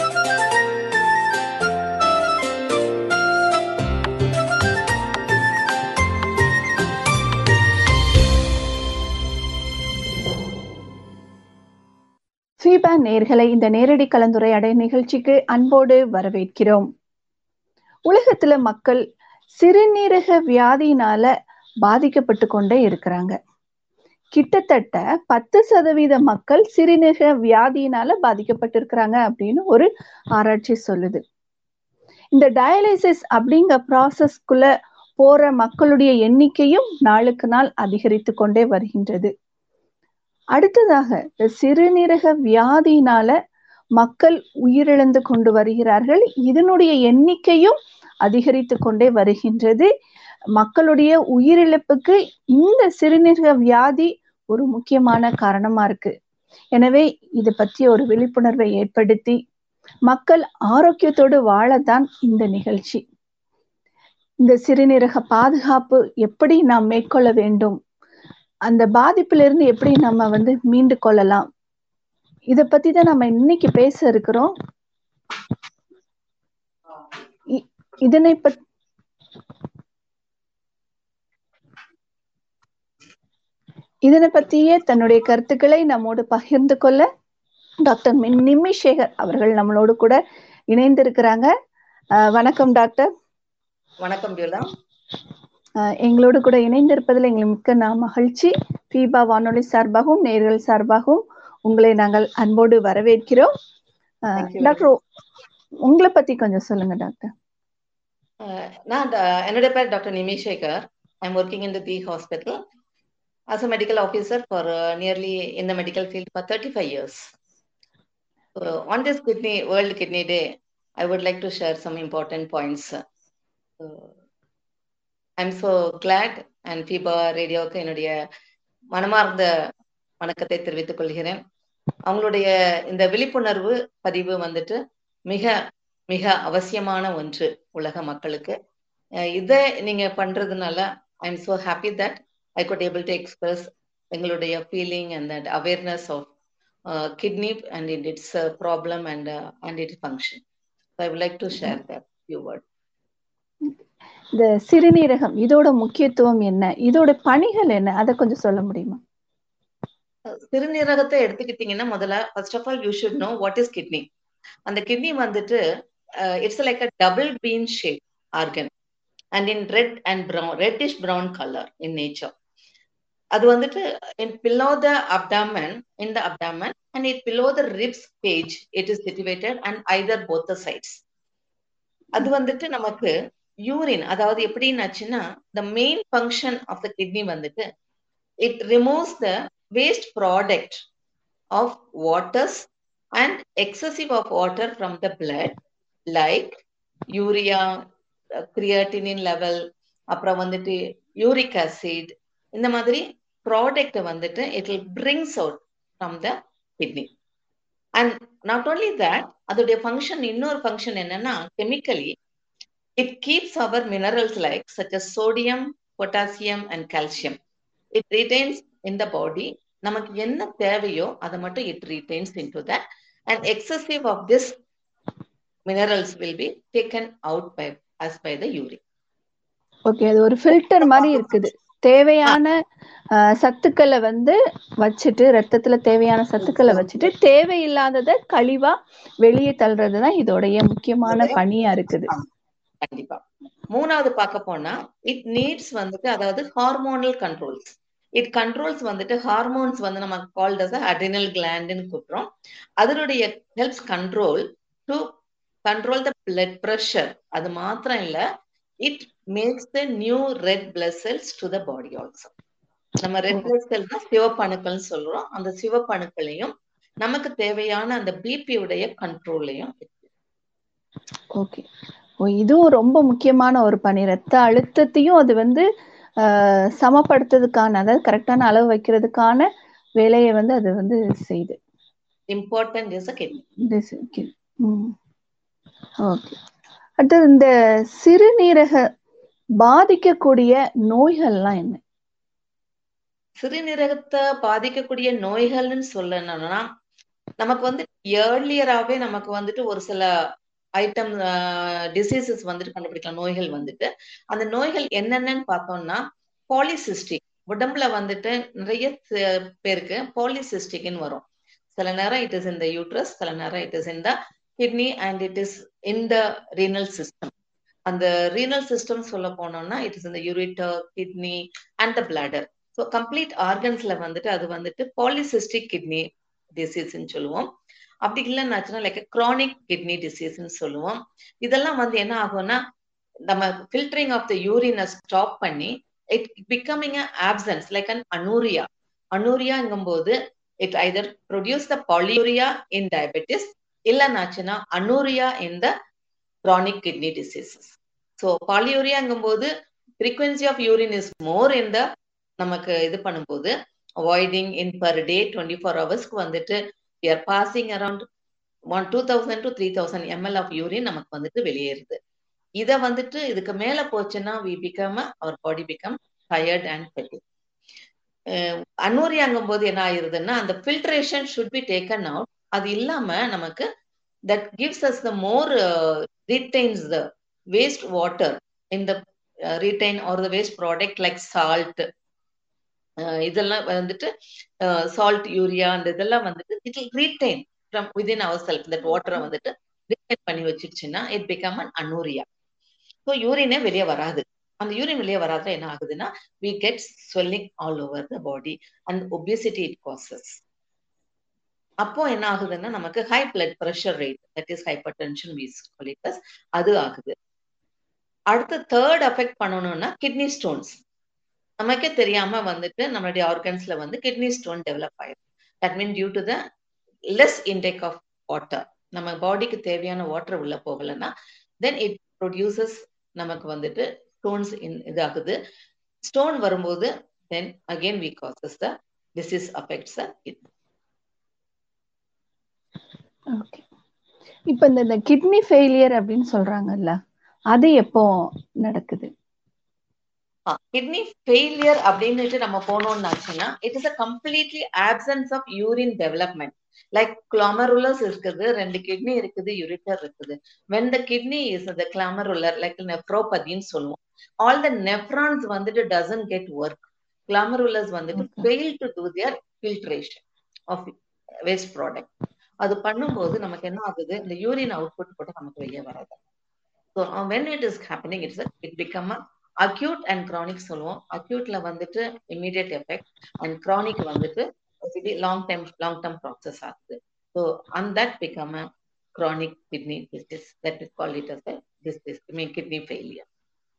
FIBA நேர்களை இந்த நேரடி கலந்துரையாடல் நிகழ்ச்சிக்கு அன்போடு வரவேற்கிறோம் உலகத்துல மக்கள் சிறுநீரக வியாதியினால பாதிக்கப்பட்டு கொண்டே இருக்கிறாங்க கிட்டத்தட்ட பத்து சதவீத மக்கள் சிறுநீரக வியாதியினால பாதிக்கப்பட்டு இருக்கிறாங்க அப்படின்னு ஒரு ஆராய்ச்சி சொல்லுது இந்த டயாலிசிஸ் அப்படிங்கிற ப்ராசஸ்க்குள்ள போற மக்களுடைய எண்ணிக்கையும் நாளுக்கு நாள் அதிகரித்து கொண்டே வருகின்றது அடுத்ததாக சிறுநீரக வியாதியினால மக்கள் உயிரிழந்து கொண்டு வருகிறார்கள் இதனுடைய எண்ணிக்கையும் அதிகரித்து கொண்டே வருகின்றது மக்களுடைய உயிரிழப்புக்கு இந்த சிறுநீரக வியாதி ஒரு முக்கியமான காரணமா இருக்கு எனவே இது பற்றி ஒரு விழிப்புணர்வை ஏற்படுத்தி மக்கள் ஆரோக்கியத்தோடு வாழத்தான் இந்த நிகழ்ச்சி இந்த சிறுநீரக பாதுகாப்பு எப்படி நாம் மேற்கொள்ள வேண்டும் அந்த பாதிப்பிலிருந்து எப்படி நம்ம வந்து மீண்டு கொள்ளலாம் இத பத்தி தான் நம்ம இன்னைக்கு பேச இருக்கிறோம் இதனை பத்தி இதனை பற்றியே தன்னுடைய கருத்துக்களை நம்மோடு பகிர்ந்து கொள்ள டாக்டர் நிம்மி சேகர் அவர்கள் நம்மளோடு கூட இணைந்திருக்கிறாங்க வணக்கம் டாக்டர் வணக்கம் ஜோலா எங்களோடு கூட இணைந்திருப்பதில் எங்களுக்கு மிக்க நான் மகிழ்ச்சி பீபா வானொலி சார்பாகவும் நேர்கள் சார்பாகவும் உங்களை நாங்கள் அன்போடு வரவேற்கிறோம் டாக்டர் உங்களை பத்தி கொஞ்சம் சொல்லுங்க டாக்டர் நான் என்னுடைய பேர் doctor Nimishekar I am working in the hospital as a medical officer for uh, nearly in the medical field for 35 years. So on this kidney World Kidney Day, I would like to share some important points. Uh, I'm so glad and FIBA ரேடியோவுக்கு என்னுடைய மனமார்ந்த வணக்கத்தை தெரிவித்துக் கொள்கிறேன் அவங்களுடைய இந்த விழிப்புணர்வு பதிவு வந்துட்டு மிக மிக அவசியமான ஒன்று உலக மக்களுக்கு இதை நீங்க பண்றதுனால I am so happy that I could able to express எங்களுடைய feeling and that awareness of uh, kidney and in its uh, problem and uh, and its function. So I would like to share that few words. இந்த சிறுநீரகம் இதோட முக்கியத்துவம் என்ன இதோட பணிகள் என்ன அதை கொஞ்சம் சொல்ல முடியுமா சிறுநீரகத்தை எடுத்துக்கிட்டீங்கன்னா முதல்ல first of all you should know what is kidney அந்த கிட்னி வந்துட்டு it's like a double bean shape organ and in red and brown reddish brown colour in nature அது வந்துட்டு in below the abdomen in the abdomen and it below the ribs cage it is situated and either both the sides அது வந்துட்டு நமக்கு urine அதாவது எப்படின்னாச்சுன்னா the main function of the kidney வந்துட்டு it removes the waste product of waters and excessive of water from the blood like urea creatinine level அப்புறம் வந்துட்டு uric acid இந்த மாதிரி ப்ராடக்ட் வந்துட்டு it will brings out from the kidney and not only that அதோடைய function இன்னொரு function என்னன்னா chemically it keeps our minerals like such as sodium potassium and calcium it retains in the body நமக்கு என்ன தேவையோ அதை மட்டும் it retains in to that and excessive of this minerals will be taken out by as by the urine okay அது ஒரு filter மாதிரி இருக்குது தேவையான சத்துக்களை வந்து வச்சுட்டு ரத்தத்துல தேவையான சத்துக்களை வச்சுட்டு தேவையில்லாதத கழிவா வெளியே தள்ளுறதுதான் இதோடைய முக்கியமான பணியா இருக்குது கண்டிப்பா மூணாவது பார்க்க போனா இட் நீட்ஸ் வந்துட்டு அதாவது ஹார்மோனல் கண்ட்ரோல்ஸ் இட் கண்ட்ரோல்ஸ் வந்துட்டு ஹார்மோன்ஸ் வந்து நம்ம கால்ட் அஸ் அட்ரினல் கிளாண்டுன்னு கூப்பிடுறோம் அதனுடைய helps control to control the blood pressure அது மாத்திரம் இல்ல it makes the new red blood cells to the body also நம்ம ரெட் பிளட் செல்னா சிவப்பணுக்கள்னு சொல்றோம் அந்த சிவப்பணுக்களையும் நமக்கு தேவையான அந்த பிபி உடைய கண்ட்ரோலையும் ஓகே இதுவும் ரொம்ப முக்கியமான ஒரு பணி ரத்த அழுத்தத்தையும் அது வந்து சமப்படுத்துறதுக்கான அதாவது கரெக்டான அளவு வைக்கிறதுக்கான வேலையை வந்து அது வந்து செய்யுது இம்பார்ட்டன்ட் இஸ் ஓகே அடுத்தது இந்த சிறுநீரக பாதிக்கக்கூடிய நோய்கள்லாம் என்ன சிறுநீரகத்தை பாதிக்கக்கூடிய நோய்கள்னு சொல்லணும்னா நமக்கு வந்து ஏர்லியராகவே நமக்கு வந்துட்டு ஒரு சில ஐட்டம் டிசீசஸ் வந்துட்டு கண்டுபிடிக்கலாம் நோய்கள் வந்துட்டு அந்த நோய்கள் என்னென்னன்னு பார்த்தோம்னா பாலிசிஸ்டிக் உடம்புல வந்துட்டு நிறைய பேருக்கு பாலிசிஸ்டிக்னு வரும் சில நேரம் it is in the uterus சில நேரம் it is in the kidney and it is in the renal system அந்த ரீனல் சிஸ்டம் சொல்ல போனோம்னா இட் இஸ் இந்த ureter kidney and the bladder so complete ஆர்கன்ஸ்ல வந்துட்டு அது வந்துட்டு பாலிசிஸ்டிக் கிட்னி டிசீஸ்ன்னு சொல்லுவோம் அப்படி இல்லைன்னாச்சுன்னா லைக் க்ரானிக் கிட்னி டிசீஸ்ன்னு சொல்லுவோம் இதெல்லாம் வந்து என்ன ஆகும்னா நம்ம ஃபில்டரிங் ஆஃப் த யூரினை ஸ்டாப் பண்ணி it becoming a absence like an anuria அனூரியாங்கும் போது it either produce the polyuria in diabetes இல்லைனாச்சுன்னா anuria in the chronic kidney diseases. So பாலியூரியாங்கும் போது frequency of urine is more in the நமக்கு இது பண்ணும்போது avoiding in per day twenty four ஹவர்ஸ்க்கு வந்துட்டு we are passing around one two thousand to three thousand ml of urine நமக்கு வந்துட்டு வெளியேறுது இதை வந்துட்டு இதுக்கு மேல போச்சுன்னா we become our body become tired and fatty அன்னூரியாங்கும் போது என்ன ஆயிருதுன்னா அந்த filtration should be taken out அது இல்லாம நமக்கு that gives us the more uh, retains the waste water in the uh, retain or the waste product like salt இதெல்லாம் வந்துட்டு salt urea அந்த இதெல்லாம் வந்துட்டு it will retain from within our self that வாட்டரை வந்துட்டு ரீடைன் பண்ணி வச்சிருச்சுன்னா it become an anuria so யூரினே வெளியே வராது அந்த யூரின் வெளியே வராத என்ன ஆகுதுன்னா we get swelling all over the body and obesity it causes அப்போ என்ன ஆகுதுன்னா நமக்கு high blood pressure rate that is hypertension வீஸ் கொலிட்டஸ் அது ஆகுது அடுத்து தேர்ட் அஃபெக்ட் பண்ணணும்னா கிட்னி ஸ்டோன்ஸ் நமக்கே தெரியாம வந்துட்டு நம்மளுடைய ஆர்கன்ஸ்ல வந்து கிட்னி ஸ்டோன் டெவலப் ஆயிடும் that mean due to the less intake of water நம்ம பாடிக்கு தேவையான வாட்டர் உள்ள போகலன்னா தென் இட் ப்ரொடியூசஸ் நமக்கு வந்துட்டு ஸ்டோன்ஸ் இதாகுது ஸ்டோன் வரும்போது then again we causes the disease affects the kidney okay இப்ப இந்த கிட்னி ஃபெயிலியர் அப்படின்னு சொல்றாங்கல்ல அது எப்போ நடக்குது கிட்னி ஃபெயிலியர் அப்படின்னுட்டு நம்ம போனோம்னாச்சுன்னா it is a completely absence of urine development like glomerulus இருக்குது ரெண்டு கிட்னி இருக்குது யூரிட்டர் இருக்குது when the kidney is the glomerular like நெப்ரோபதின்னு சொல்லுவோம் ஆல் த நெப்ரான்ஸ் வந்துட்டு டசன் கெட் ஒர்க் கிளாமருலஸ் வந்துட்டு fail to do their filtration of waste product அது பண்ணும்போது நமக்கு என்ன ஆகுது இந்த யூரின் அவுட்புட் கூட நமக்கு வெளியே வராது so when it is happening it's it become acute and chronic சொல்லுவோம் அக்யூட்ல வந்துட்டு இமீடியட் எஃபெக்ட் அண்ட் க்ரானிக் வந்துட்டு long time long term process ஆகுது so and that become a chronic kidney disease that is call it as disease mean kidney failure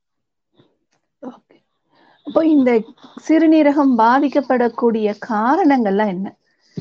அப்போ இந்த சிறுநீரகம் பாதிக்கப்படக்கூடிய காரணங்கள்லாம் என்ன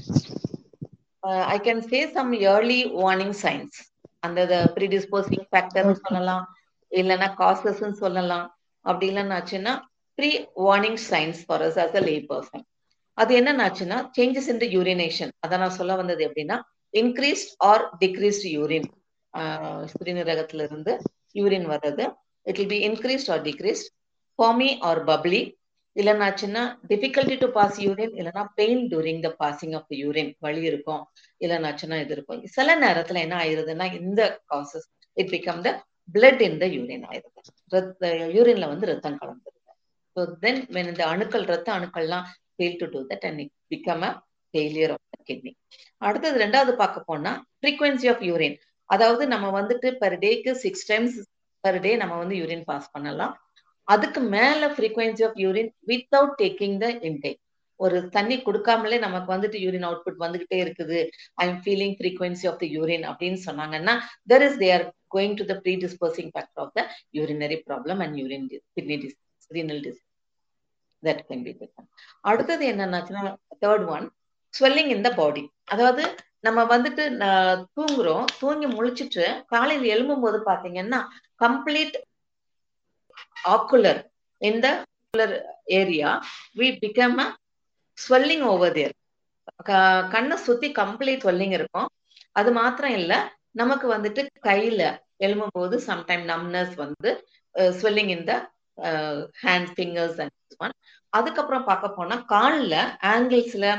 I can say some early warning signs அந்த predisposing ஃபேக்டர்னு சொல்லலாம் இல்லைன்னா காசஸ்ன்னு சொல்லலாம் அப்படி இல்லைன்னாச்சுன்னா pre warning science for as as a lay person அது என்னன்னாச்சுன்னா சேஞ்சஸ் இன் த யூரினேஷன் அதை நான் சொல்ல வந்தது எப்படின்னா இன்க்ரீஸ்ட் ஆர் டிக்ரீஸ்ட் யூரின் சிறுநீரகத்துல இருந்து யூரின் வர்றது it will be increased or decreased foamy or bubbly இல்லைனாச்சுன்னா டிஃபிகல்டி டு பாஸ் யூரின் இல்லைன்னா pain during the passing of the urine வலி இருக்கும் இல்லைனாச்சுன்னா இது இருக்கும் சில நேரத்துல என்ன ஆயிருதுன்னா இந்த causes it become the blood in the urine ஆயிருது ரத்த யூரின்ல வந்து ரத்தம் கலந்துருது ஸோ தென் வென் இந்த அணுக்கள் ரத்த அணுக்கள்லாம் fail to do that and it become a failure of the kidney அடுத்தது ரெண்டாவது பார்க்க போனா ஃப்ரீக்வன்சி ஆஃப் யூரின் அதாவது நம்ம வந்துட்டு பெர் டேக்கு சிக்ஸ் டைம்ஸ் பெர் டே நம்ம வந்து யூரின் பாஸ் பண்ணலாம் அதுக்கு மேல frequency of urine without taking the intake ஒரு தண்ணி கொடுக்காமலே நமக்கு வந்துட்டு யூரின் அவுட்புட் வந்துகிட்டே இருக்குது I am feeling frequency of the urine அப்படின்னு சொன்னாங்கன்னா there is there going to the predisposing factor of the urinary problem and urine kidney disease renal disease that can be அடுத்தது என்னன்னாச்சுன்னா third one swelling in the body அதாவது நம்ம வந்துட்டு தூங்குறோம் தூங்கி முழிச்சிட்டு காலையில் எழும்பும் போது பாத்தீங்கன்னா complete ocular in the ocular area we become a swelling over there கண்ணை சுத்தி கம்ப்ளீட் ஸ்வெல்லிங் இருக்கும் அது மாத்திரம் இல்ல நமக்கு வந்துட்டு கையில எழும்பும் போது சம்டைம் நம்னஸ் வந்து swelling in the hand fingers and one அதுக்கப்புறம் பார்க்க போனா காலில் ஆங்கிள்ஸ்ல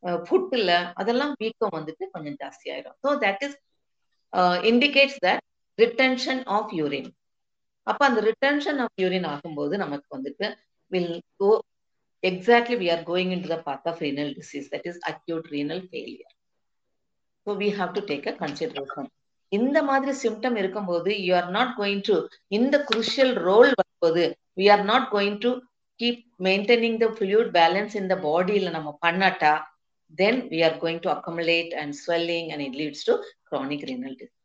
ஃபுட்ல அதெல்லாம் வீக்கம் வந்துட்டு கொஞ்சம் ஜாஸ்தி ஆயிரும் so that is indicates that retention of urine அப்ப அந்த ரிட்டன்ஷன் ஆஃப் யூரின் ஆகும்போது நமக்கு வந்துட்டு will go exactly we are going in to the path of renal disease that is acute renal failure so we have to take a consideration இந்த மாதிரி symptom இருக்கும்போது you are not going to இந்த crucial role வரும்போது we are not going to keep maintaining the fluid balance இந்த பாடியில நம்ம பண்ணாட்டா then we are going to accumulate and swelling and it leads to chronic renal disease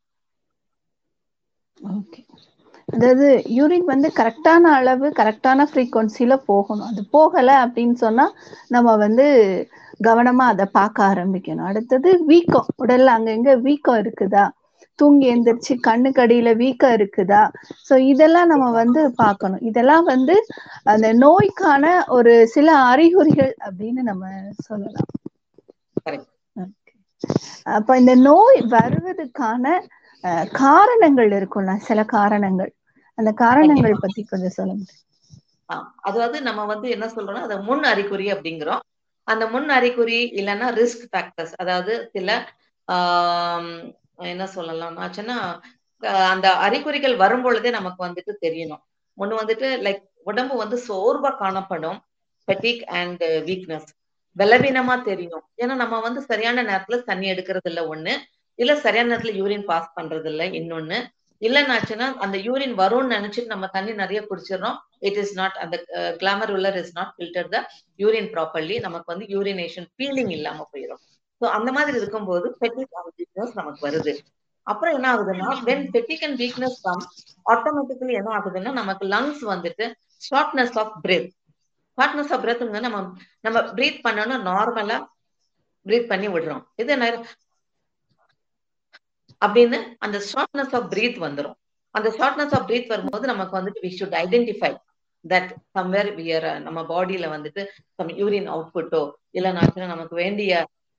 okay அதாவது யூரின் வந்து கரெக்டான அளவு கரெக்டான ஃப்ரீக்வன்சில போகணும் அது போகல அப்படின்னு சொன்னா நம்ம வந்து கவனமா அதை பார்க்க ஆரம்பிக்கணும் அடுத்தது வீக்கம் உடல்ல அங்க எங்க வீக்கம் இருக்குதா தூங்கி எந்திரிச்சு கண்ணுக்கு அடியில வீக்கம் இருக்குதா சோ இதெல்லாம் நம்ம வந்து பார்க்கணும் இதெல்லாம் வந்து அந்த நோய்க்கான ஒரு சில அறிகுறிகள் அப்படின்னு நம்ம சொல்லலாம் Correct. Okay. அப்ப இந்த நோய் வருவதற்கான அஹ், காரணங்கள் இருக்கும்ல சில காரணங்கள் அந்த காரணங்கள் பத்தி கொஞ்சம் சொல்ல முடியும் ஆ, அதாவது நம்ம வந்து என்ன சொல்றோம்னா அதை முன் அறிகுறி அப்படிங்கிறோம் அந்த முன் அறிகுறி இல்லைன்னா ரிஸ்க் ஃபேக்டர்ஸ் அதாவது சில ஆம், என்ன சொல்லலாம்னாச்சுன்னா அஹ், அந்த அறிகுறிகள் வரும் பொழுதே நமக்கு வந்துட்டு தெரியணும் ஒண்ணு வந்துட்டு லைக் உடம்பு வந்து சோர்வா காணப்படும் ஃபெட்டிக் அண்ட் வீக்னஸ் பலவீனமா தெரியும் ஏன்னா நம்ம வந்து சரியான நேரத்துல தண்ணி எடுக்கிறது இல்ல ஒண்ணு இல்ல சரியான நேரத்துல யூரின் பாஸ் பண்றது இல்ல இன்னொன்னு இல்லைன்னாச்சுன்னா அந்த யூரின் வரும்னு நினைச்சிட்டு நம்ம தண்ணி நிறைய குடிச்சிடறோம் இட் இஸ் நாட் அந்த glomerular is not filter the urine properly நமக்கு வந்து யூரினேஷன் ஃபீலிங் இல்லாம போயிடும் ஸோ அந்த மாதிரி இருக்கும்போது ஃபெட்டிக் அண்ட் வீக்னஸ் நமக்கு வருது அப்புறம் என்ன ஆகுதுன்னா when fatigue and weakness come automatically என்ன ஆகுதுன்னா நமக்கு லங்ஸ் வந்துட்டு shortness of breath shortness of பிரெத்ங்க நம்ம நம்ம பிரீத் பண்ணணும் நார்மலா பிரீத் பண்ணி விடுறோம் இது என்ன அப்படின்னு அந்த ஷார்ட்னஸ் ஆஃப் பிரீத் வந்துரும் அந்த ஷார்ட்னஸ் ஆஃப் பிரீத் வரும்போது நமக்கு வந்துட்டு we should identify that somewhere we're நம்ம பாடியில வந்துட்டு சம் யூரின் அவுட்புட்டோ இல்லைனாச்சுன்னா நமக்கு வேண்டிய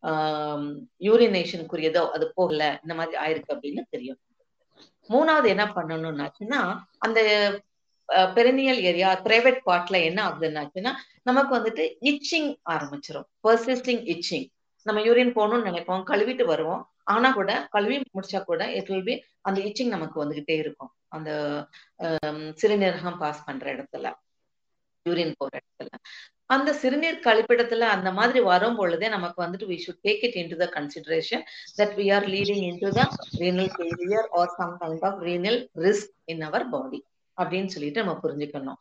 யூரினேஷனுக்குரியதோ அது போகல இந்த மாதிரி ஆயிருக்கு அப்படின்னு தெரியும் மூணாவது என்ன பண்ணணும்னாச்சுன்னா அந்த பெரினியல் ஏரியா பிரைவேட் பார்ட்ல என்ன ஆகுதுன்னாச்சுன்னா நமக்கு வந்துட்டு இச்சிங் ஆரம்பிச்சிரும் பர்சிஸ்டிங் இச்சிங் நம்ம யூரின் போகணும்னு நினைப்போம் கழுவிட்டு வருவோம் ஆனா கூட கழுவி முடிச்சா கூட இட் வில் பி அந்த இச்சிங் நமக்கு வந்துகிட்டே இருக்கும் அந்த சிறுநீரகம் பாஸ் பண்ற இடத்துல யூரின் போற இடத்துல அந்த சிறுநீர் கழிப்பிடத்துல அந்த மாதிரி வரும் பொழுதே நமக்கு வந்துட்டு we should take it in to the consideration that we are leading in to the renal failure or some kind of renal risk in our body அப்படின்னு சொல்லிட்டு நம்ம புரிஞ்சுக்கணும்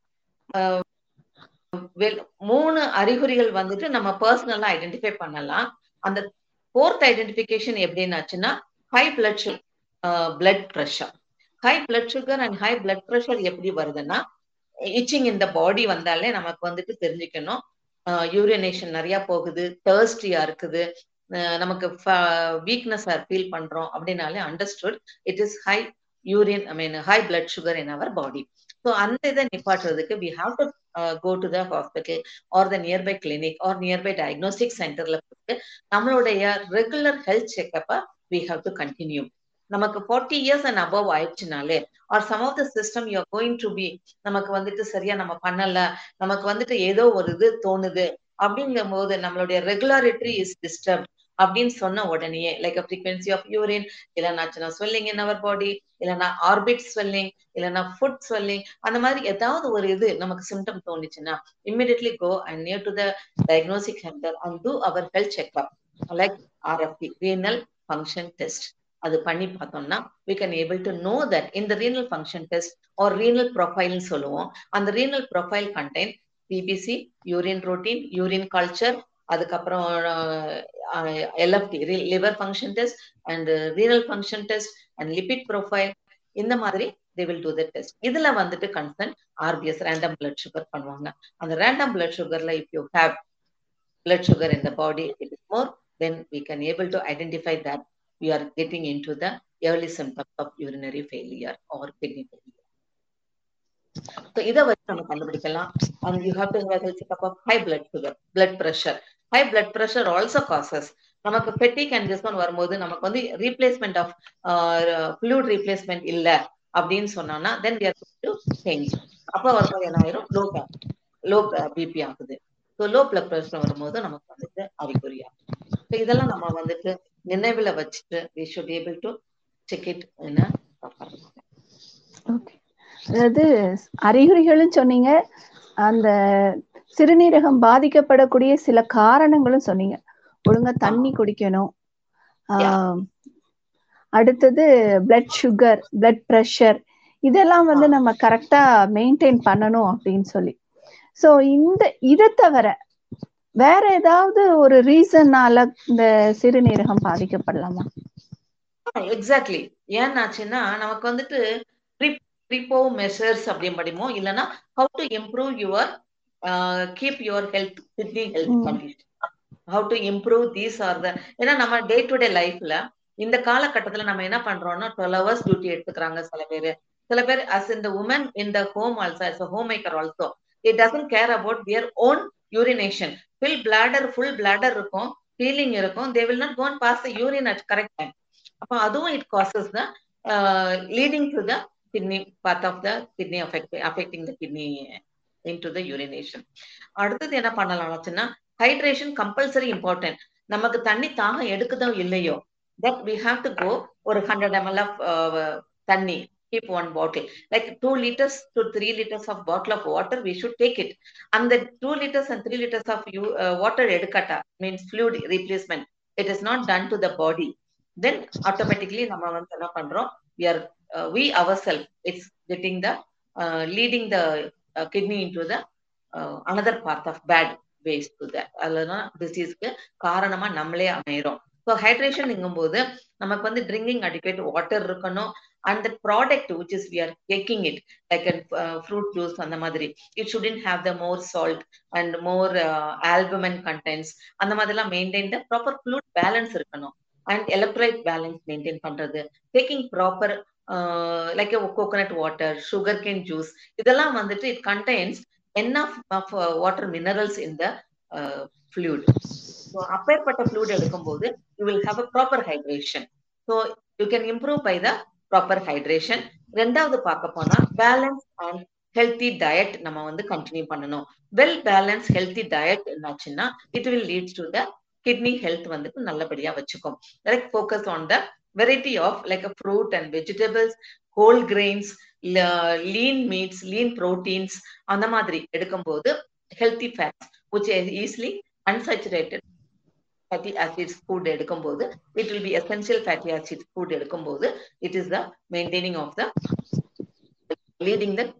மூணு அறிகுறிகள் வந்துட்டு நம்ம பர்சனலா ஐடென்டிஃபை பண்ணலாம் அந்த ஃபோர்த் ஐடென்டிபிகேஷன் எப்படின்னாச்சுன்னா high blood blood pressure high blood sugar and high blood pressure எப்படி வருதுன்னா இச்சிங் இந்த பாடி வந்தாலே நமக்கு வந்துட்டு தெரிஞ்சுக்கணும் யூரினேஷன் நிறைய போகுது தேர்ஸ்டியா இருக்குது நமக்கு வீக்னஸ் ஃபீல் பண்றோம் அப்படின்னாலே understood it is high urine I mean high blood sugar in our body so அந்த இதை நிப்பாட்டுறதுக்கு we have to go to the hospital or the nearby clinic or nearby diagnostic சென்டர்ல போட்டு நம்மளுடைய ரெகுலர் ஹெல்த் செக்அப்பை we have to continue நமக்கு forty years and above ஆயிடுச்சுனாலே or some of the system you going to be நமக்கு வந்துட்டு சரியா நம்ம பண்ணல நமக்கு வந்துட்டு ஏதோ ஒரு இது தோணுது அப்படிங்கும் போது நம்மளுடைய ரெகுலாரிட்டி இஸ் டிஸ்டர்ப் அப்படின்னு சொன்ன உடனே லைக் ஃப்ரீக்வன்சி ஆஃப் யூரின் இல்லைனாச்சுன்னா ஸ்வெல்லிங் இன் அவர் பாடி இல்லைன்னா ஆர்பிட் ஸ்வெல்லிங் இல்லைன்னா ஃபுட் ஸ்வெல்லிங் அந்த மாதிரி ஏதாவது ஒரு இது நமக்கு சிம்டம் தோணுச்சுன்னா immediately go and near to the diagnostic centre and do our health checkup like RFT renal function test அது பண்ணி பார்த்தோம்னா we can able to know that இந்த renal function test or renal ப்ரொஃபைல்னு சொல்லுவோம் அந்த renal profile contain PPC urine routine urine culture அதுக்கப்புறம் LFT liver function test and renal function test and lipid profile இந்த மாதிரி they will do the test இதுல வந்துட்டு concern RBS random blood sugar பண்ணுவாங்க அந்த ரேண்டம் பிளட் சுகர்ல if you have blood sugar in the body it is more then we can able to identify that we are getting into the early symptoms of urinary failure or kidney failure. So இதை வச்சு நம்ம கண்டுபிடிக்கலாம் and you have to have a health checkup of high blood sugar, blood pressure. High blood pressure also causes நமக்கு ஃபெட்டிக் and this one வரும்போது நமக்கு வந்து replacement of flute replacement இல்ல அப்படின்னு சொன்னோம்னா then we are to change அப்போ வரும்போது என்ன ஆயிரும் லோ லோ பிபி ஆகுது ஸோ லோ பிளட் ப்ரெஷர் வரும்போது நமக்கு வந்துட்டு அறிகுறியா ஸோ இதெல்லாம் நம்ம வந்துட்டு நினைவுல வச்சுட்டு we should able to check it என்ன ஓகே அதாவது அறிகுறிகளும் சொன்னீங்க அந்த சிறுநீரகம் பாதிக்கப்படக்கூடிய சில காரணங்களும் சொன்னீங்க ஒழுங்கா தண்ணி குடிக்கணும் ஆஹ் அடுத்தது பிளட் சுகர் பிளட் ப்ரெஷர் இதெல்லாம் வந்து நம்ம கரெக்டா மெயின்டைன் பண்ணணும் அப்படின்னு சொல்லி சோ இந்த இதை தவிர வேற ஏதாவது ஒரு ரீசன்னால இந்த சிறுநீரகம் பாதிக்கப்படலாமா எக்ஸாக்ட்லி ஏன்னாச்சுன்னா நமக்கு வந்துட்டு ப்ரிப்போ மெஷர்ஸ் அப்படின்னு படிமோ இல்லைன்னா how to improve your keep your health kidney health condition how to improve these are the ஏன்னா நம்ம டே டு டே லைஃப்ல இந்த காலகட்டத்துல நம்ம என்ன பண்றோம்னா டுவெல் ஹவர்ஸ் டியூட்டி எடுத்துக்கிறாங்க சில பேர் சில பேர் அஸ் இந்த woman in the home also as home maker also it doesn't care about their own urination fill bladder full bladder இருக்கும் ஃபீலிங் இருக்கும் they will not gone pass the urine at correct time அப்போ அதுவும் it causes the leading to the kidney part of the kidney affect affecting the kidney in to the urination அடுத்தது என்ன பண்ணலாம்னா hydration compulsory important நமக்கு தண்ணி தாகம் எடுக்குதோ இல்லையோ that we have to go ஒரு ஹண்ட்ரட் எம்எல் ஆஃப் தண்ணி keep one bottle like two liters to three liters of bottle of water we should take it and the two liters and three liters of you, uh, water edukata means fluid replacement it is not done to the body then automatically நம்ம வந்து என்ன பண்றோம் we are uh, we ourselves it's getting the uh, leading the uh, kidney into the uh, another path of bad ways to that அதுலதான் டிசீஸ்க்கு காரணமா நம்மளே அமைகிறோம் so hydration போது நமக்கு வந்து ட்ரிங்கிங் அடிக்கேட் வாட்டர் இருக்கணும் and that product which is we are taking it like fruit juice அந்த மாதிரி it shouldn't have the more salt and more albumin contents அந்த மாதிரிலாம் maintain the proper fluid balance இருக்கணும் and electrolyte balance maintain பண்றது taking proper like coconut water sugar cane juice இதெல்லாம் வந்துட்டு it contains enough of uh, water minerals in the uh, fluid. So, அப்பேற்பட்ட fluid எடுக்கும்போது you will have a proper hydration. So, you can improve by the proper hydration. ரெண்டாவது பார்க்க போனா balance and healthy diet நம்ம வந்து continue பண்ணணும் well balance healthy diet என்னாச்சுன்னா it will leads to the kidney health வந்துட்டு நல்லபடியா வச்சுக்கும் like focus on the variety of like a fruit and vegetables whole grains lean meats lean proteins அந்த மாதிரி எடுக்கும்போது healthy fats which easily unsaturated fatty acids food எடுக்கும்போது it will be essential fatty acids food எடுக்கும்போது it is the maintaining of the leading the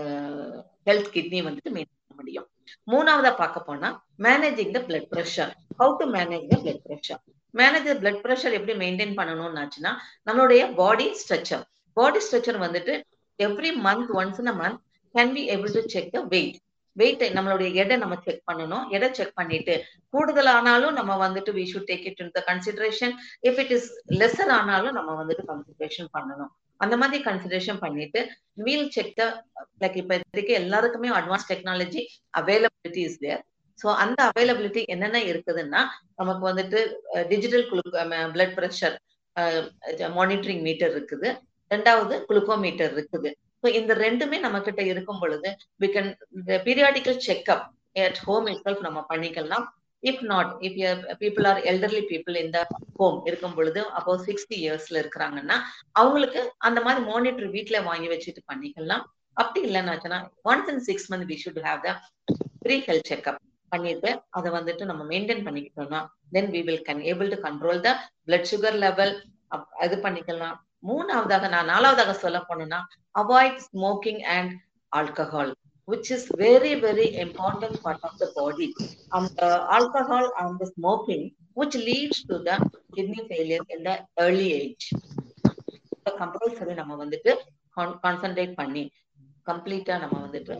health kidney வந்துட்டு maintain பண்ண முடியும் மூணாவதா பார்க்க போனா managing the blood pressure how to manage the blood pressure manage blood pressure எப்படி maintain பண்ணணும்னாச்சுன்னா நம்மளுடைய பாடி ஸ்ட்ரக்சர் பாடி ஸ்ட்ரக்சர் வந்துட்டு every month once in a month can be able to check the weight weight நம்மளுடைய எடை நம்ம check பண்ணணும் எடை check பண்ணிட்டு கூடுதல் ஆனாலும் நம்ம வந்துட்டு we should take it in the consideration if it is lesser ஆனாலும் நம்ம வந்துட்டு கன்சிடரேஷன் பண்ணணும் அந்த மாதிரி கன்சிடரேஷன் பண்ணிட்டு வீல் செக் த லைக் இப்ப இருக்க எல்லாருக்குமே advance technology availability is there so அந்த அவைலபிலிட்டி என்னென்ன இருக்குதுன்னா நமக்கு வந்துட்டு digital blood pressure monitoring meter இருக்குது ரெண்டாவது குளுக்கோமீட்டர் இருக்குது ஸோ இந்த ரெண்டுமே நம்ம கிட்ட இருக்கும் பொழுது we can periodical checkup at home itself நம்ம பண்ணிக்கலாம் if not if people are elderly people இந்த ஹோம் இருக்கும் பொழுது அப்போ சிக்ஸ்டி இயர்ஸ்ல இருக்கிறாங்கன்னா அவங்களுக்கு அந்த மாதிரி மானிட்டர் வீட்டுல வாங்கி வச்சுட்டு பண்ணிக்கலாம் அப்படி இல்லைன்னாச்சுன்னா once in six month we should have the pre health checkup பண்ணிட்டு அதை வந்துட்டு நம்ம மெயின்டைன் பண்ணிக்கிட்டோம்னா then we will can able to control the blood sugar level இது பண்ணிக்கலாம் மூணாவதாக நான் நாலாவதாக சொல்ல போனேன்னா avoid smoking and alcohol which is very very important part of the body and uh, alcohol and the smoking which leads to the kidney failure in the early age compulsory நம்ம வந்துட்டு concentrate பண்ணி கம்ப்ளீட்டா நம்ம வந்துட்டு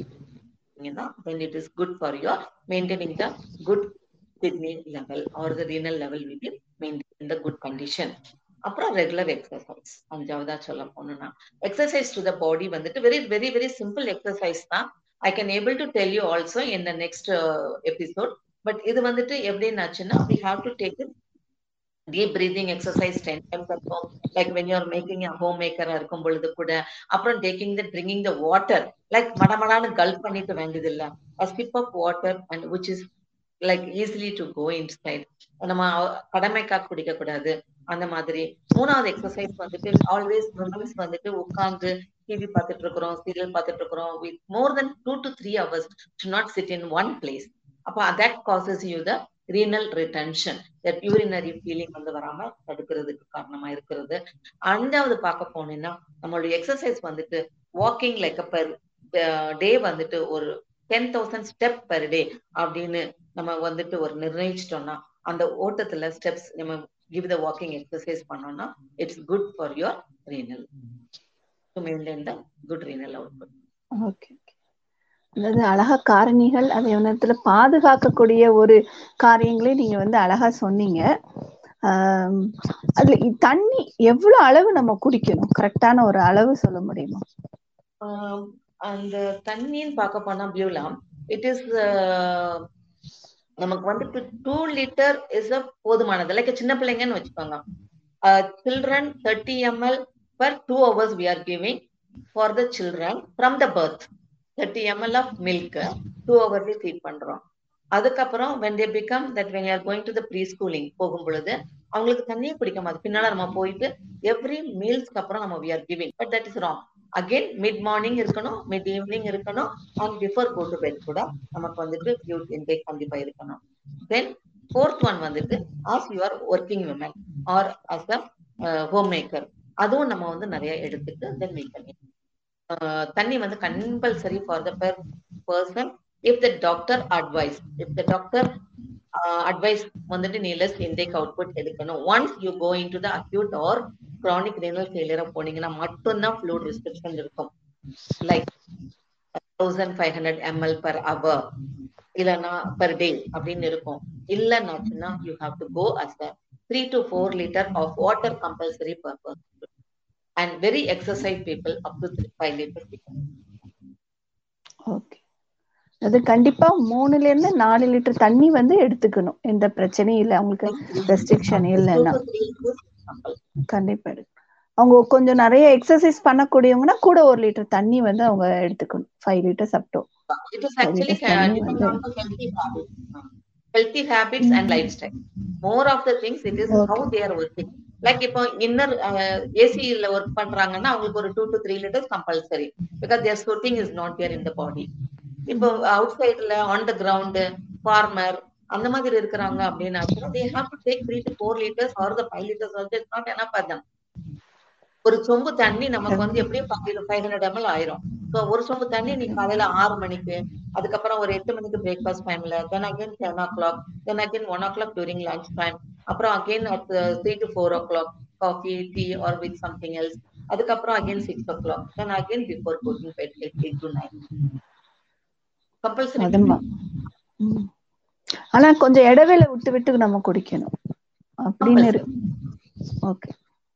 when it is good for your maintaining the good kidney level or the renal level will be maintained in the good condition அப்புறம் regular exercise அஞ்சாவதா சொல்ல போனோம்னா எக்ஸசைஸ் டு த பாடி வந்துட்டு very very very simple exercise தான் I can able to tell you also in the next episode but இது வந்துட்டு எப்படின்னாச்சுன்னா we have to take it deep breathing exercise ten times இருக்கும் like when you're making a home மேக்கரா இருக்கும் பொழுது கூட அப்புறம் taking the drinking the water like மடமடான்னு கல்ப் பண்ணிட்டு வேண்டியது இல்ல skip of water and which is like easily to go inside நம்ம அவ- கடமைக்கா குடிக்க கூடாது அந்த மாதிரி மூணாவது எக்ஸசைஸ் வந்துட்டு ஆல்வேஸ் மெமரிஸ் வந்துட்டு உட்கார்ந்து டிவி பார்த்துட்டு இருக்கிறோம் சீரியல் பார்த்துட்டு இருக்கிறோம் with more then two to three hours to not sit in one place அப்ப that causes you the renal retention that urinary feeling வந்து வராம தடுக்கிறதுக்கு காரணமா இருக்கிறது அஞ்சாவது பார்க்க போனீங்கன்னா நம்மளுடைய எக்ஸசைஸ் வந்துட்டு வாக்கிங் லைக் பெர் டே வந்துட்டு ஒரு ten thousand step per day அப்படின்னு நம்ம வந்துட்டு ஒரு நிர்ணயிச்சிட்டோம்னா அந்த ஓட்டத்துல ஸ்டெப்ஸ் நம்ம கிவ் த வாக்கிங் எக்ஸசைஸ் பண்ணோம்னா it's good for your renal to maintain the good renal output okay அதாவது அழகா காரணிகள் அதே நேரத்துல பாதுகாக்கக்கூடிய ஒரு காரியங்களே நீங்க வந்து அழகா சொன்னீங்க ஆம், அதுல இ- தண்ணி எவ்வளவு அளவு நம்ம குடிக்கணும் கரெக்டான ஒரு அளவு சொல்ல முடியுமா ஆஹ் அந்த தண்ணின்னு பார்க்க போனா பியூலாம் இட் இஸ் நமக்கு வந்துட்டு டூ லிட்டர் இஸ் அ போதுமானது லைக் சின்ன பிள்ளைங்கன்னு வச்சுக்கோங்க children thirty ml per two hours we are giving for the children from the birth thirty ml of milk two ஹவர்லயே ஃபீட் பண்றோம் அதுக்கப்புறம் when they become that when you are going to the preschooling போகும் பொழுது அவங்களுக்கு தண்ணியே பிடிக்க மாட்டேது பின்னால நம்ம போயிட்டு எவ்ரி மீல்ஸ்க்கு அப்புறம் நம்ம we are giving but that is wrong again mid morning இருக்கணும் மிட் ஈவினிங் இருக்கணும் and before go to bed கூட நமக்கு வந்துட்டு ஃபியூட் இன்டேக் கண்டிப்பா இருக்கணும் தென் ஃபோர்த் ஒன் வந்துட்டு as you are working women or as a home maker அதுவும் நம்ம வந்து நிறைய எடுத்துட்டு தென் மீட் பண்ணி ஆஹ் தண்ணி வந்து compulsory for the per person if the doctor advice if the doctor advice வந்துட்டு நீ லெஸ் இன்டேக் அவுட்புட் எடுக்கணும் once you go in to the acute or chronic renal ஃபெயிலியரா போனீங்கன்னா மட்டும்தான் ஃப்ளூட் ரெஸ்ட்ரிக்ஷன் இருக்கும் like thousand five hundred ml per hour இல்லைன்னா per day அப்படின்னு இருக்கும் இல்லைன்னாச்சுன்னா you have to go as a three to four litre of water compulsory per person and very exercise people up to five litre okay அது கண்டிப்பா மூணுல இருந்து நாலு litre தண்ணி வந்து எடுத்துக்கணும் எந்த பிரச்சனையும் இல்லை அவங்களுக்கு ரெஸ்ட்ரிக்ஷன் இல்லைன்னா கண்டிப்பா எடுக்கணும் அவங்க கொஞ்சம் நிறைய எக்ஸசைஸ் பண்ணக்கூடியவங்கன்னா கூட ஒரு லிட்டர் தண்ணி வந்து அவங்க எடுத்துக்கணும் five litres up to It is actually Five liters uh, தண்ணி depend வந்து on the healthy habits. Uh, Healthy habits and lifestyle. More of the things it is how they are working. Like இப்போ inner ஏசியில work பண்றாங்கன்னா அவங்களுக்கு ஒரு two to three litres compulsory because there sweating is not there in the body இப்போ அவுட் சைட்ல on the ground farmer அந்த மாதிரி இருக்கிறாங்க அப்படின்னா they have to take three to four litres or the five litres also it's not என்ன பதம் ஒரு சொம்பு தண்ணி நமக்கு வந்து எப்படியும் ஃபைவ் ஹண்ட்ரட் எம்எல் ஆயிரும் ஸோ ஒரு சொம்பு தண்ணி நீ காலையில ஆறு மணிக்கு அதுக்கப்புறம் ஒரு எட்டு மணிக்கு பிரேக்ஃபாஸ்ட் டைம்ல then again seven o'clock then again one o'clock during lunch time அப்புறம் again at three to four o'clock coffee tea or with something else அதுக்கப்புறம் again six o'clock then again before கோட்டிங் bed eight to nine compulsory அதுமா ம். ஆனா கொஞ்சம் இடைவேளை விட்டு விட்டு நம்ம குடிக்கணும் அப்படின்னு இருக்கு ஓகே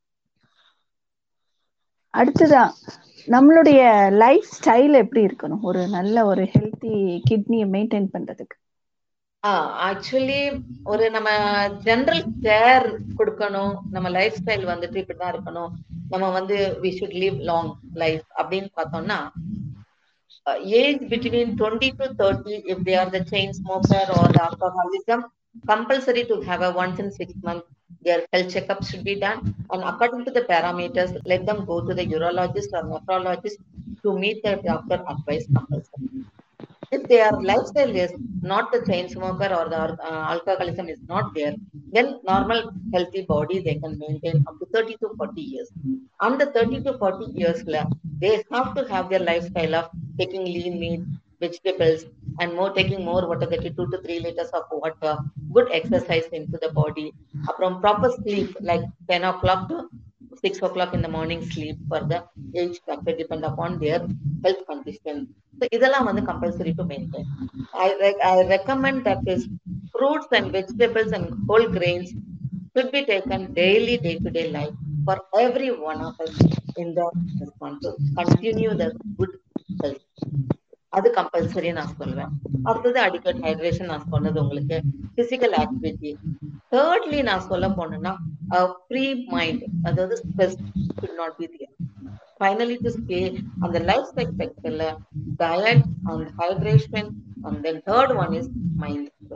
அடுத்ததான் நம்மளுடைய லைஃப் ஸ்டைல் எப்படி இருக்கணும் ஒரு நல்ல ஒரு ஹெல்த்தி கிட்னியை மெயின்டைன் பண்றதுக்கு ஆக்சுவலி ஒரு நம்ம ஜெனரல் கேர் கொடுக்கணும் நம்ம லைஃப் ஸ்டைல் வந்துட்டு இப்படிதான் இருக்கணும் நம்ம வந்து we should live long life அப்படின்னு பார்த்தோம்னா age between twenty to thirty if they are the chain smoker or the alcoholism compulsory to have a once in six months their health checkup should be done and according to the parameters let them go to the urologist or nephrologist to meet their doctor advice compulsory if their lifestyle is not the chain smoker or the uh, alcoholism is not there then normal healthy body they can maintain up to 30 to 40 years on the 30 to 40 years they have to have their lifestyle of taking lean meat vegetables and more taking more water that two to three liters of water good exercise into the body from proper sleep like 10 o'clock to 6 o'clock in the morning sleep for the age factor depend upon their health condition so இதெல்லாம் வந்து compulsory to maintain I, re- I recommend that is fruits and vegetables and whole grains should be taken daily day to day life for every one of us in the response to continue the good health அது compulsory நான் சொல்லுவேன் அடுத்தது அடிக்கட் hydration நான் சொன்னது உங்களுக்கு physical activity thirdly நான் சொல்ல போனேன்னா ஃப்ரீ மைண்ட் அதாவது stress should not be there finally to stay அந்த லைஃப் செக்டர்ல diet and hydration and then third one is mind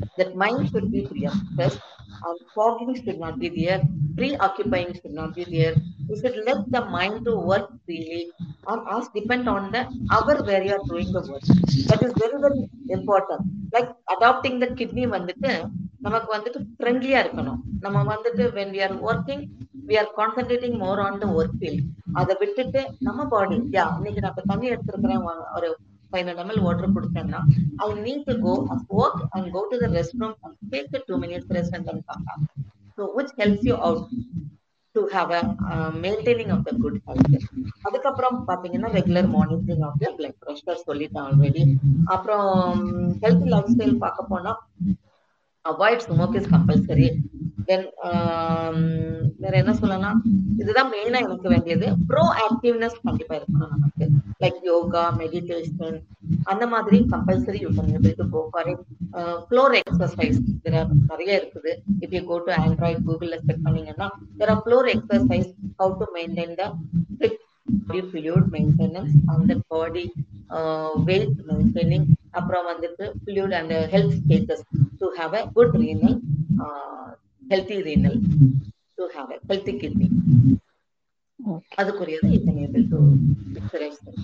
That mind should be preoccupied and fogging should not be there, preoccupying should not be there. You should let the mind to work freely or ask depend on the hour where you are doing the work. That is very, very important. Like adopting the kidney வந்துட்டு நமக்கு வந்துட்டு ஃப்ரெண்ட்லியா இருக்கணும் நம்ம வந்துட்டு when we are working we are concentrating more on the work field அதை விட்டுட்டு நம்ம பாடி யா இன்னைக்கு நான் இப்ப தண்ணி எடுத்திருக்கிறேன் வா- ஒரு ஃபைவ் ஹண்ட்ரட் ml வாட்டர் குடிச்சேன்னா I need to go work and go to the rest room and take two minutes rest and then come back so which helps you out to have a uh, maintaining of the good health அதுக்கப்புறம் பாத்தீங்கன்னா regular monitoring of your blood pressure சொல்லிட்டேன் already அப்புறம் health lifestyle பார்க்க போனா avoid smoke is compulsory then வேற என்ன சொல்லலாம் இதுதான் மெயினா எனக்கு வேண்டியது ப்ரோ ஆக்டிவ்னஸ் கண்டிப்பா இருக்கணும் நமக்கு லைக் யோகா மெடிடேஷன் அந்த மாதிரி compulsory you can able to go for it floor exercise நிறைய இருக்குது if you go to Android கூகுள்ல செக் பண்ணீங்கன்னா there are floor exercise how to maintain the fit body fluid maintenance and the body uh, weight maintaining அப்புறம் வந்துட்டு fluid and uh, health status to have a good renal uh, healthy renal to have a healthy kidney Okay. அதுக்குரியது you can able to picturize them.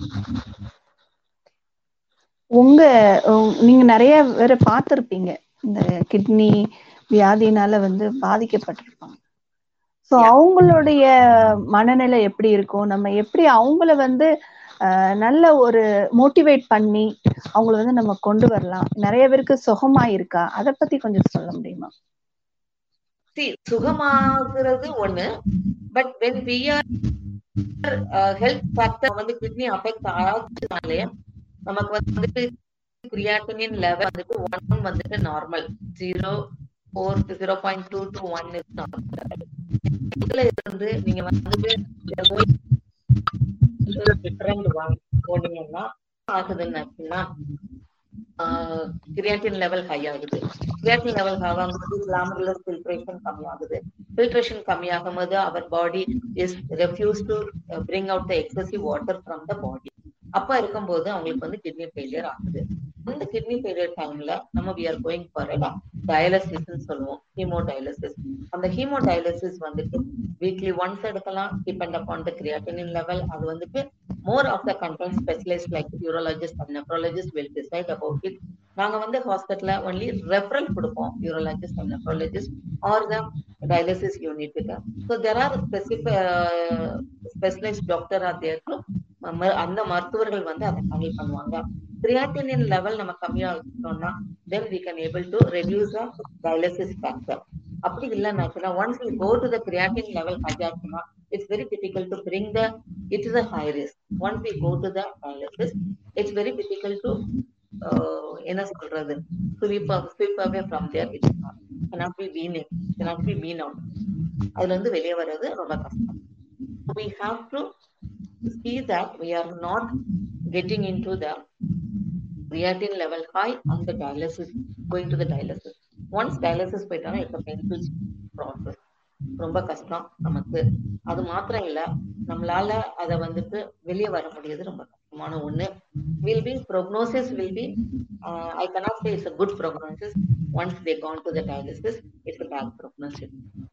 உங்க உ- நீங்க நிறைய பேரை பார்த்திருப்பீங்க இந்த kidney வியாதினால வந்து பாதிக்கப்பட்டிருப்பாங்க சோ Yeah. அவங்களுடைய மனநிலை எப்படி இருக்கும் நம்ம எப்படி அவங்கள வந்து அஹ், நல்ல ஒரு மோட்டிவேட் பண்ணி அவங்கள வந்து நம்ம கொண்டு வரலாம் நிறைய பேருக்கு சுகமா இருக்கா அத பத்தி கொஞ்சம் சொல்ல முடியுமா See, சுகமாகிறது ஒண்ணு but when we are health factor வந்து கிட்னி அஃபெக்ட் ஆகுதுனாலே நமக்கு வந்துட்டு கிரியாட்டினின் லெவல் வந்துட்டு ஒன் வந்துட்டு normal zero four zero point two to one இதுல இருந்து நீங்க வந்துட்டு டிஃபரெண்ட் ஒன் போனீங்கன்னா ஆகுதுன்னாச்சுன்னா கிரியாட்டின் லெவல் ஹை ஆகுது கிரியாட்டின் லெவல் ஹை ஆகும்போது கிளாமருலர் ஃபில்ட்ரேஷன் கம்மியாகுது ஃபில்ட்ரேஷன் கம்மியாகும் போது our body is refuse to bring out the excessive water from the body அப்ப இருக்கும்போது அவங்களுக்கு வந்து கிட்னி ஃபெயிலியர் ஆகுது இந்த கிட்னி ஃபெயிலியர் டைம்ல நம்ம we are going for dialysis சொல்லுவோம் ஹீமோ டயாலிசிஸ் அந்த ஹீமோ டயாலிசிஸ் வந்துட்டு வீக்லி ஒன்ஸ் எடுக்கலாம் depend upon the creatinine level அது வந்துட்டு more of the content specialist like urologist and nephrologist will decide about it நாங்க வந்து ஹாஸ்பிட்டல்ல ஒன்லி ரெஃபரல் கொடுப்போம் urologist and nephrologist or the dialysis யூனிட்டுக்கு so there are specify specialist doctor or there அந்த மருத்துவர்கள் வந்து அதை ஹேண்டில் பண்ணுவாங்க கிரியாட்டினின் லெவல் நம்ம கம்மியா வச்சுட்டோம்னா then we can able to reduce the dialysis factor அப்படி இல்லைன்னாச்சுன்னா once we go to the creatine level high ஆச்சுன்னா it's very difficult to bring the it is a high risk once we go to the dialysis it's very difficult to என்ன சொல்றது sweep sweep away from there it cannot be wean in cannot be wean out அதுல இருந்து வெளியே வர்றது ரொம்ப கஷ்டம் we have to see that we are not getting into the creatine level high on the dialysis going to the dialysis once dialysis போயிட்டோம்னா it's a painful process ரொம்ப கஷ்டம் நமக்கு அது மாத்திரம் இல்ல நம்மளால அத வந்துட்டு வெளியே வர முடியாது ரொம்ப கஷ்டமான ஒண்ணு will be prognosis will be uh, I cannot say it's a good prognosis once they gone to the dialysis it's a bad prognosis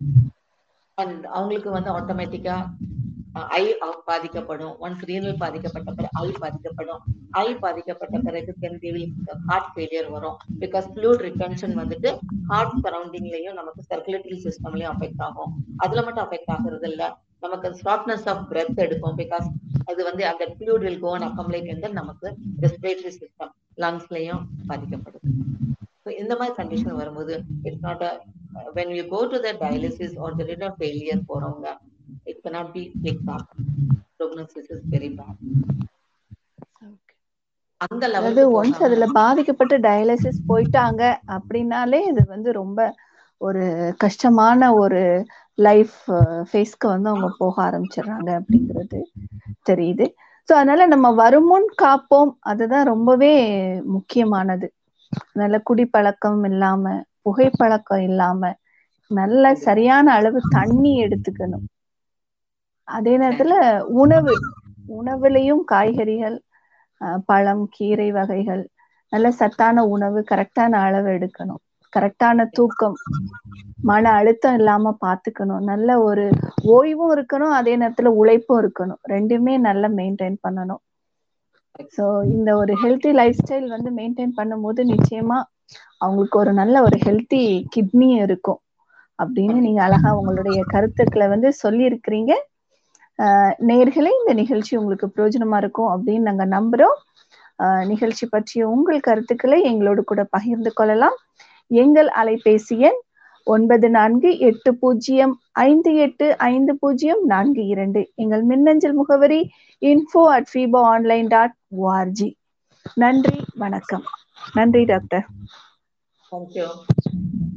and அவங்களுக்கு வந்து ஆட்டோமேட்டிக்கா ஐ பாதிக்கப்படும் ஒன்ஸ் ரீனல் பாதிக்கப்பட்ட பிறகு ஐ பாதிக்கப்படும் ஐ பாதிக்கப்பட்ட பிறகு தென் ஹார்ட் ஃபெயிலியர் வரும் பிகாஸ் ஃப்ளூட் ரிட்டன்ஷன் வந்துட்டு ஹார்ட் சரௌண்டிங்லயும் நமக்கு சர்க்குலேட்டரி சிஸ்டம்லயும் அஃபெக்ட் ஆகும் அதுல மட்டும் அஃபெக்ட் ஆகுறது இல்ல நமக்கு ஷார்ட்னஸ் ஆஃப் பிரெத் எடுக்கும் பிகாஸ் அது வந்து அந்த ஃப்ளூட் வில் கோன் அக்கம்லேட் வந்து நமக்கு ரெஸ்பிரேட்டரி சிஸ்டம் லங்ஸ்லயும் பாதிக்கப்படுது So, இந்த மாதிரி கண்டிஷன் வரும்போது it's not when you go to the dialysis or the renal failure போறவங்க it cannot be take back prognosis is very bad அந்த அதாவது லெவலுக்கு ஒன்ஸ் அதுல பாதிக்கப்பட்டு டயாலிசிஸ் போயிட்டாங்க அப்படின்னாலே இது வந்து ரொம்ப ஒரு கஷ்டமான ஒரு லைஃப் ஃபேஸ்க்கு வந்து அவங்க போக ஆரம்பிச்சிடுறாங்க அப்படிங்கிறது தெரியுது ஸோ அதனால நம்ம வருமுன் காப்போம் அதுதான் ரொம்பவே முக்கியமானது நல்ல குடிப்பழக்கம் இல்லாம புகைப்பழக்கம் இல்லாம நல்ல சரியான அளவு தண்ணி எடுத்துக்கணும் அதே நேரத்துல உணவு உணவுலையும் காய்கறிகள் அஹ், பழம் கீரை வகைகள் நல்ல சத்தான உணவு கரெக்டான அளவு எடுக்கணும் கரெக்டான தூக்கம் மன அழுத்தம் இல்லாம பாத்துக்கணும் நல்ல ஒரு ஓய்வும் இருக்கணும் அதே நேரத்துல உழைப்பும் இருக்கணும் ரெண்டுமே நல்லா மெயின்டைன் பண்ணணும் ஸோ இந்த ஒரு ஹெல்த்தி லைஃப் ஸ்டைல் வந்து மெயின்டைன் பண்ணும்போது நிச்சயமா அவங்களுக்கு ஒரு நல்ல ஒரு ஹெல்த்தி கிட்னி இருக்கும் அப்படின்னு நீங்க அழகா உங்களுடைய கருத்துக்களை வந்து சொல்லியிருக்கிறீங்க நேர்களே இந்த நிகழ்ச்சி உங்களுக்கு பிரயோஜனமா இருக்கும் அப்படின்னு நாங்க நம்புறோம் நிகழ்ச்சி பற்றிய உங்கள் கருத்துக்களை எங்களோடு கூட பகிர்ந்து கொள்ளலாம் எங்கள் அலைபேசி எண் ஒன்பது நான்கு எட்டு பூஜ்ஜியம் ஐந்து எட்டு ஐந்து பூஜ்ஜியம் நான்கு இரண்டு எங்கள் மின்னஞ்சல் முகவரி info at fibo online dot ORG நன்றி வணக்கம் நன்றி டாக்டர் தேங்க்யூ